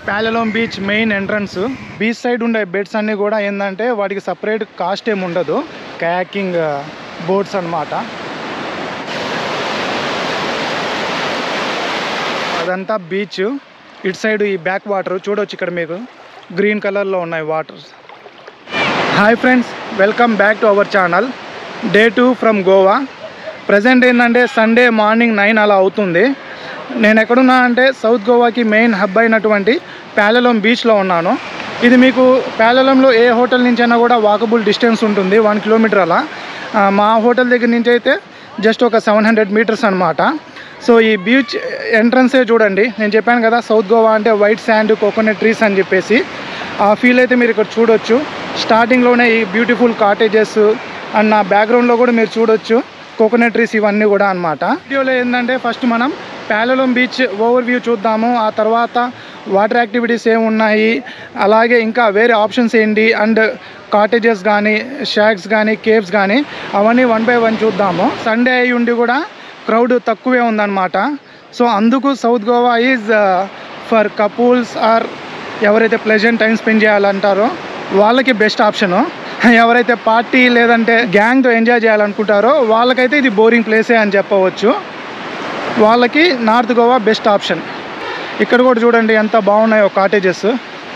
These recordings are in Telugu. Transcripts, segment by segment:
ప్యాలలోం beach main entrance beach side ఉండే బెడ్స్ అన్నీ కూడా ఏంటంటే వాటికి సపరేట్ కాస్ట్ ఏమి ఉండదు కయాకింగ్ బోట్స్ అన్నమాట అదంతా బీచ్ ఇటు సైడ్ ఈ బ్యాక్ వాటర్ చూడొచ్చు ఇక్కడ మీకు గ్రీన్ కలర్లో ఉన్నాయి waters hi friends welcome back to our channel day two from Goa present ఏంటంటే సండే మార్నింగ్ నైన్ అలా అవుతుంది నేను ఎక్కడున్నా అంటే సౌత్ గోవాకి మెయిన్ హబ్ అయినటువంటి ప్యాలలోం బీచ్లో ఉన్నాను ఇది మీకు ప్యాలలంలో ఏ హోటల్ నుంచైనా కూడా వాకబుల్ డిస్టెన్స్ ఉంటుంది వన్ కిలోమీటర్ అలా ఆ, మా హోటల్ దగ్గర నుంచి అయితే జస్ట్ ఒక సెవెన్ హండ్రెడ్ మీటర్స్ అనమాట సో ఈ బీచ్ ఎంట్రన్సే చూడండి నేను చెప్పాను కదా సౌత్ గోవా అంటే వైట్ శాండ్ కోకోనట్ ట్రీస్ అని చెప్పేసి ఆ ఫీల్ అయితే మీరు ఇక్కడ చూడొచ్చు స్టార్టింగ్లోనే ఈ బ్యూటిఫుల్ కాటేజెస్ అండ్ నా బ్యాక్గ్రౌండ్లో కూడా మీరు చూడొచ్చు కోకోనట్ ట్రీస్ ఇవన్నీ కూడా అనమాట వీడియోలో ఏంటంటే ఫస్ట్ మనం ప్యాలలోం బీచ్ ఓవర్ వ్యూ చూద్దాము ఆ తర్వాత వాటర్ యాక్టివిటీస్ ఏమి ఉన్నాయి అలాగే ఇంకా వేరే ఆప్షన్స్ ఏంటి అండ్ కాటేజెస్ కానీ షాక్స్ కానీ కేవ్స్ కానీ అవన్నీ వన్ బై వన్ చూద్దాము సండే అయి ఉండి కూడా క్రౌడ్ తక్కువే ఉందన్నమాట సో అందుకు south Goa is for couples or ఎవరైతే ప్లెజెంట్ టైం స్పెండ్ చేయాలంటారో వాళ్ళకి బెస్ట్ ఆప్షను ఎవరైతే పార్టీ లేదంటే గ్యాంగ్తో ఎంజాయ్ చేయాలనుకుంటారో వాళ్ళకైతే ఇది బోరింగ్ ప్లేసే అని చెప్పవచ్చు వాళ్ళకి నార్త్ గోవా బెస్ట్ ఆప్షన్ ఇక్కడ కూడా చూడండి ఎంత బాగున్నాయో కాటేజెస్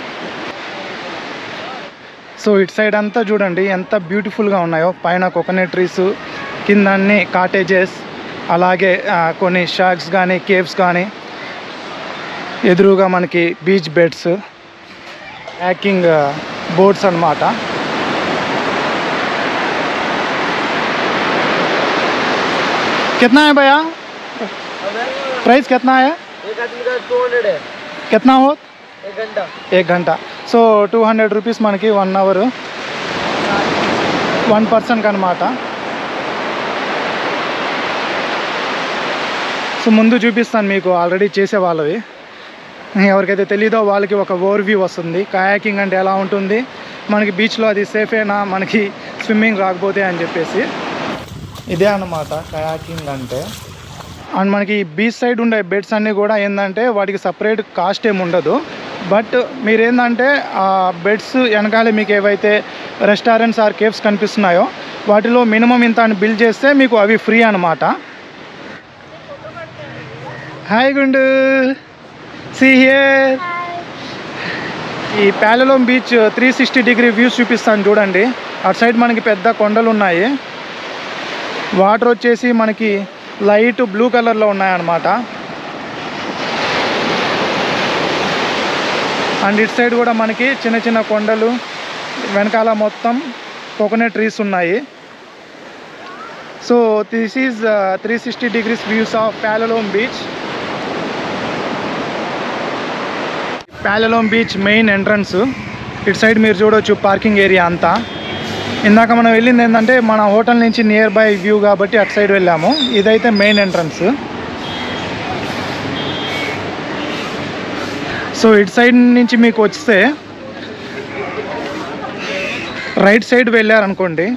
సో ఇటు సైడ్ అంతా చూడండి ఎంత బ్యూటిఫుల్గా ఉన్నాయో పైన కోకోనట్ ట్రీస్ కింద అన్ని కాటేజెస్ అలాగే ఆ, కొన్ని షాక్స్ కానీ కేవ్స్ కానీ ఎదురుగా మనకి బీచ్ బెడ్స్ హ్యాకింగ్ బోట్స్ అన్నమాట कितना है भैया प्राइस कितना है एक आदमी का टू हंड्रेड है कितना हो एक घंटा एक घंटा సో టూ హండ్రెడ్ రూపీస్ మనకి వన్ అవర్ వన్ పర్సన్కి అనమాట సో ముందు చూపిస్తాను మీకు ఆల్రెడీ చేసే వాళ్ళవి ఎవరికైతే తెలీదో వాళ్ళకి ఒక ఓవర్ వ్యూ వస్తుంది కయాకింగ్ అంటే ఎలా ఉంటుంది మనకి బీచ్లో అది సేఫేనా మనకి స్విమ్మింగ్ రాకపోతే అని చెప్పేసి ఇదే అన్నమాట కయాకింగ్ అంటే అండ్ మనకి బీచ్ సైడ్ ఉండే బెడ్స్ అన్నీ కూడా ఏంటంటే వాటికి సపరేట్ కాస్ట్ ఏమి ఉండదు బట్ మీరు ఏంటంటే ఆ బెడ్స్ వెనకాలే మీకు ఏవైతే రెస్టారెంట్స్ ఆర్ కేఫ్స్ కనిపిస్తున్నాయో వాటిలో మినిమం ఇంత అని బిల్ చేస్తే మీకు అవి ఫ్రీ అనమాట హాయ్ గుండు సి హియర్ ఈ Palolem beach three sixty degree views చూపిస్తాను చూడండి అటు సైడ్ మనకి పెద్ద కొండలు ఉన్నాయి వాటర్ వచ్చేసి మనకి లైట్ బ్లూ కలర్లో ఉన్నాయన్నమాట అండ్ ఇటు సైడ్ కూడా మనకి చిన్న చిన్న కొండలు వెనకాల మొత్తం కోకోనట్ ట్రీస్ ఉన్నాయి so this is three sixty degrees views of Palolem beach Palolem beach main entrance ఇటు సైడ్ మీరు చూడొచ్చు పార్కింగ్ ఏరియా అంతా ఇందాక మనం వెళ్ళింది ఏంటంటే మన హోటల్ నుంచి నియర్ బై వ్యూ కాబట్టి అటు సైడ్ వెళ్ళాము ఇదైతే మెయిన్ ఎంట్రన్స్ సో ఇటు సైడ్ నుంచి మీకు వస్తే రైట్ సైడ్ వెళ్ళారనుకోండి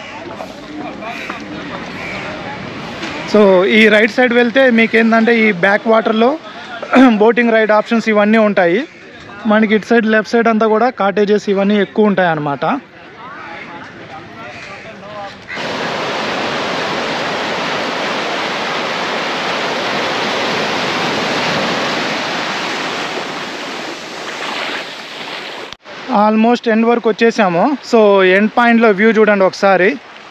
సో ఈ రైట్ సైడ్ వెళ్తే మీకు ఏంటంటే ఈ బ్యాక్ వాటర్లో బోటింగ్ రైడ్ ఆప్షన్స్ ఇవన్నీ ఉంటాయి మనకి ఇటు సైడ్ లెఫ్ట్ సైడ్ అంతా కూడా కాటేజెస్ ఇవన్నీ ఎక్కువ ఉంటాయి అన్నమాట ఆల్మోస్ట్ ఎండ్ వరకు వచ్చేసాము సో ఎండ్ పాయింట్లో వ్యూ చూడండి ఒకసారి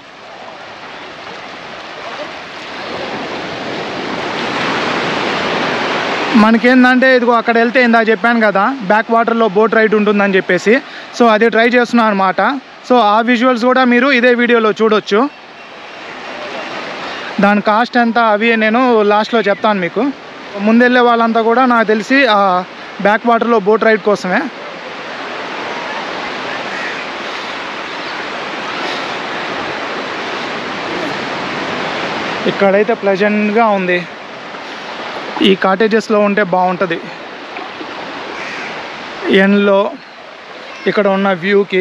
మనకేందంటే ఇదిగో అక్కడ వెళ్తే ఇందా చెప్పాను కదా బ్యాక్ వాటర్లో బోట్ రైడ్ ఉంటుందని చెప్పేసి సో అది ట్రై చేస్తున్నాను అనమాట సో ఆ విజువల్స్ కూడా మీరు ఇదే వీడియోలో చూడొచ్చు దాని కాస్ట్ ఎంత అవి నేను లాస్ట్లో చెప్తాను మీకు ముందెళ్ళే వాళ్ళంతా కూడా నాకు తెలిసి ఆ బ్యాక్ వాటర్లో బోట్ రైడ్ కోసమే ఇక్కడైతే ప్లెజెంట్గా ఉంది ఈ కాటేజెస్లో ఉంటే బాగుంటుంది ఎండ్లో ఇక్కడ ఉన్న వ్యూకి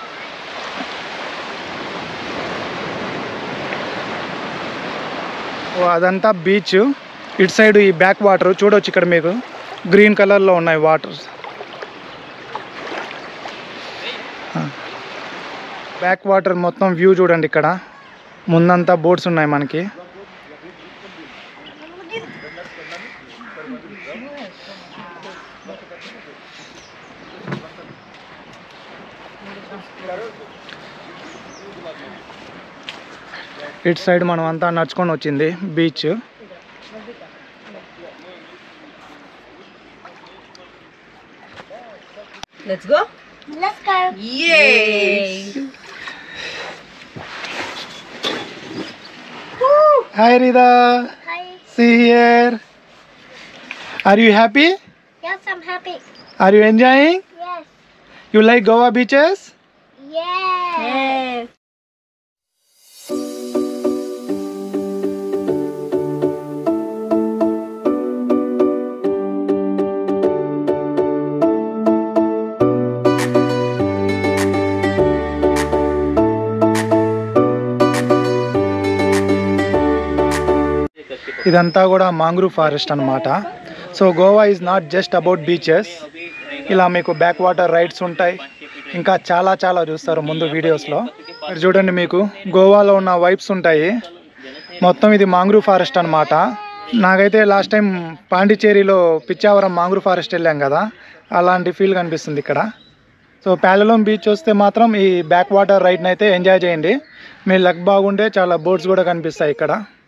ఓ, అదంతా బీచ్ ఇటు సైడ్ ఈ బ్యాక్ వాటర్ చూడొచ్చు ఇక్కడ మీకు గ్రీన్ కలర్లో ఉన్నాయి వాటర్స్ బ్యాక్ వాటర్ మొత్తం వ్యూ చూడండి ఇక్కడ ముందంతా బోట్స్ ఉన్నాయి మనకి ఇటు సైడ్ మనం అంతా నడుచుకొని వచ్చింది beach Let's go. Let's go. Yay! Hi Rida Hi. See here are you happy Yes, I'm happy. Are you enjoying Yes. You like Goa beaches Yes. Yes. ఇదంతా కూడా మాంగ్రూవ్ ఫారెస్ట్ అన్నమాట so Goa is not just about beaches ఇలా మీకు బ్యాక్ వాటర్ రైడ్స్ ఉంటాయి ఇంకా చాలా చాలా చూస్తారు ముందు వీడియోస్లో ఇక్కడ చూడండి మీకు గోవాలో ఉన్న వైబ్స్ ఉంటాయి మొత్తం ఇది మాంగ్రూవ్ ఫారెస్ట్ అన్నమాట నాకైతే లాస్ట్ టైం పాండిచేరిలో పిచ్చావరం మాంగ్రూవ్ ఫారెస్ట్ వెళ్ళాం కదా అలాంటి ఫీల్ కనిపిస్తుంది ఇక్కడ సో ప్యాలలోం బీచ్ వస్తే మాత్రం ఈ బ్యాక్ వాటర్ రైడ్ని అయితే ఎంజాయ్ చేయండి మీ లక్ బాగుంటే చాలా బోట్స్ కూడా కనిపిస్తాయి ఇక్కడ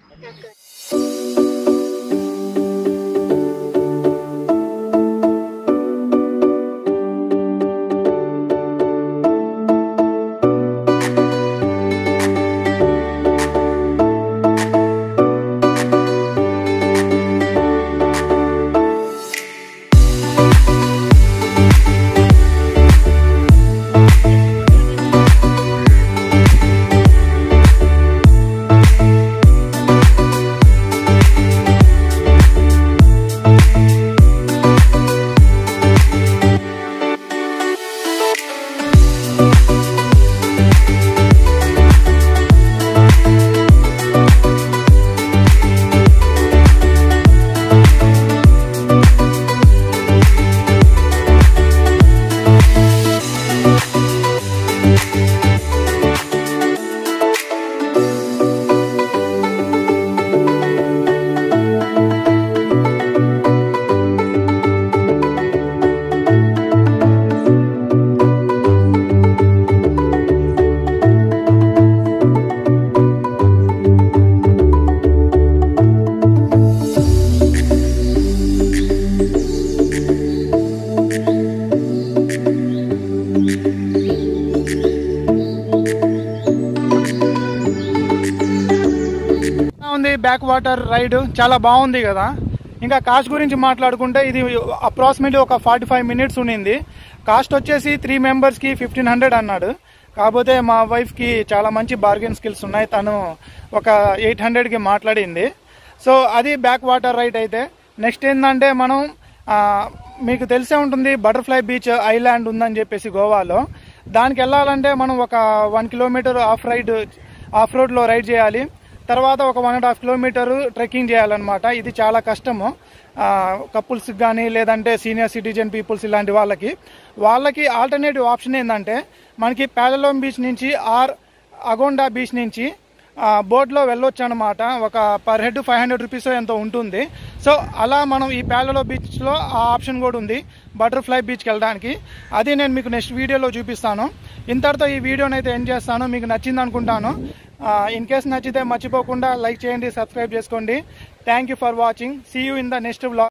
ఎలా ఉంది బ్యాక్ వాటర్ రైడ్ చాలా బాగుంది కదా ఇంకా కాస్ట్ గురించి మాట్లాడుకుంటే ఇది అప్రాక్సిమేట్లీ ఒక ఫార్టీ ఫైవ్ మినిట్స్ ఉండింది కాస్ట్ వచ్చేసి త్రీ మెంబర్స్కి ఫిఫ్టీన్ హండ్రెడ్ అన్నాడు కాకపోతే మా వైఫ్కి చాలా మంచి బార్గెన్ స్కిల్స్ ఉన్నాయి తను ఒక ఎయిట్ హండ్రెడ్కి మాట్లాడింది సో అది బ్యాక్ వాటర్ రైడ్ అయితే నెక్స్ట్ ఏంటంటే మనం ఆ, మీకు తెలిసే ఉంటుంది బటర్ఫ్లై బీచ్ ఐలాండ్ ఉందని చెప్పేసి గోవాలో దానికి వెళ్ళాలంటే మనం ఒక one kilometer off ride off రోడ్లో రైడ్ చేయాలి తర్వాత ఒక one and half kilometer trekking చేయాలన్నమాట ఇది చాలా కష్టము కపుల్స్ కానీ లేదంటే సీనియర్ సిటిజన్ పీపుల్స్ ఇలాంటి వాళ్ళకి వాళ్ళకి ఆల్టర్నేటివ్ ఆప్షన్ ఏంటంటే మనకి ప్యాలలోం బీచ్ నుంచి ఆర్ అగోండా బీచ్ నుంచి ఆ, బోట్లో వెళ్ళొచ్చు అనమాట ఒక per head five hundred rupees ఎంతో ఉంటుంది సో అలా మనం ఈ ప్యాలలో బీచ్లో ఆ ఆప్షన్ కూడా ఉంది బటర్ఫ్లై బీచ్కి వెళ్ళడానికి అది నేను మీకు నెక్స్ట్ వీడియోలో చూపిస్తాను ఇంతటితో ఈ వీడియోని అయితే ఎండ్ చేస్తాను మీకు నచ్చింది అనుకుంటాను ఇన్ కేస్ నచ్చితే మర్చిపోకుండా లైక్ చేయండి సబ్స్క్రైబ్ చేసుకోండి thank you for watching see you in the next vlog